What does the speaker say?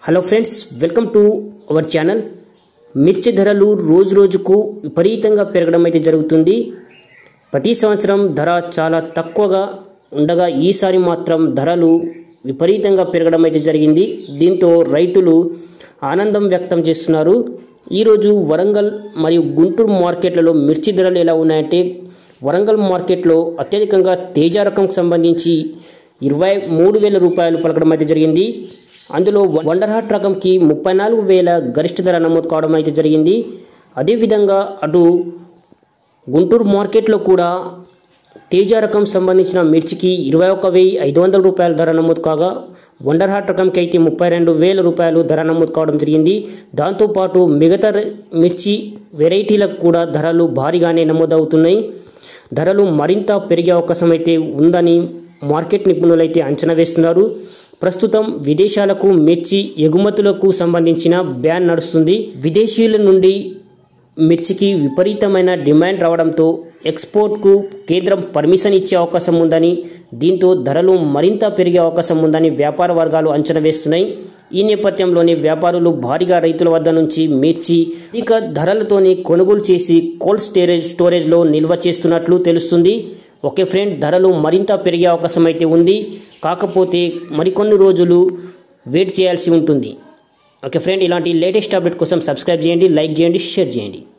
hello friends welcome to our channel మిర్చి ధరలు రోజు రోజుకు విపరీతంగా పెరగడం అయితే జరుగుతుంది ప్రతి సంవత్సరం ధర చాలా తక్కువగా ఉండగా ఈసారి మాత్రం ధరలు విపరీతంగా పెరగడం అయితే జరిగింది దీంతో రైతులు ఆనందం వ్యక్తం చేస్తున్నారు ఈరోజు వరంగల్ మరియు గుంటూరు మార్కెట్లలో మిర్చి ధరలు ఎలా ఉన్నాయంటే వరంగల్ మార్కెట్లో అత్యధికంగా తేజ రకంకు సంబంధించి ఇరవై మూడు వేల రూపాయలు పలకడం అయితే జరిగింది అందులో వండర్ హార్ట్ రకంకి ముప్పై నాలుగు వేల గరిష్ట ధర నమోదు కావడం అయితే జరిగింది అదేవిధంగా అటు గుంటూరు మార్కెట్లో కూడా తేజ రకం సంబంధించిన మిర్చికి ఇరవై ఒక్క వెయ్యి ఐదు వందల రూపాయల ధర నమోదు కాగా వండర్ హార్ట్ రకంకి అయితే ముప్పై రెండు వేల రూపాయలు ధర నమోదు కావడం జరిగింది దాంతోపాటు మిగతా ర- మిర్చి వెరైటీలకు కూడా ధరలు భారీగానే నమోదవుతున్నాయి ధరలు మరింత పెరిగే అవకాశం అయితే ఉందని మార్కెట్ నిపుణులైతే అంచనా వేస్తున్నారు ప్రస్తుతం విదేశాలకు మిర్చి ఎగుమతులకు సంబంధించిన బ్యాన్ నడుస్తుంది విదేశీయుల నుండి మిర్చికి విపరీతమైన డిమాండ్ రావడంతో ఎక్స్పోర్ట్కు కేంద్రం పర్మిషన్ ఇచ్చే అవకాశం ఉందని దీంతో ధరలు మరింత పెరిగే అవకాశం ఉందని వ్యాపార వర్గాలు అంచనా వేస్తున్నాయి ఈ నేపథ్యంలోనే వ్యాపారులు భారీగా రైతుల వద్ద నుంచి మిర్చి అధిక ధరలతోని కొనుగోలు చేసి కోల్డ్ స్టోరేజ్ స్టోరేజ్లో నిల్వ చేస్తున్నట్లు తెలుస్తుంది ఓకే ఫ్రెండ్ ధరలు మరింత పెరిగే అవకాశం అయితే ఉంది కాకపోతే మరికొన్ని రోజులు వెయిట్ చేయాల్సి ఉంటుంది ఓకే ఫ్రెండ్ ఇలాంటి లేటెస్ట్ అప్డేట్ కోసం సబ్స్క్రైబ్ చేయండి లైక్ చేయండి షేర్ చేయండి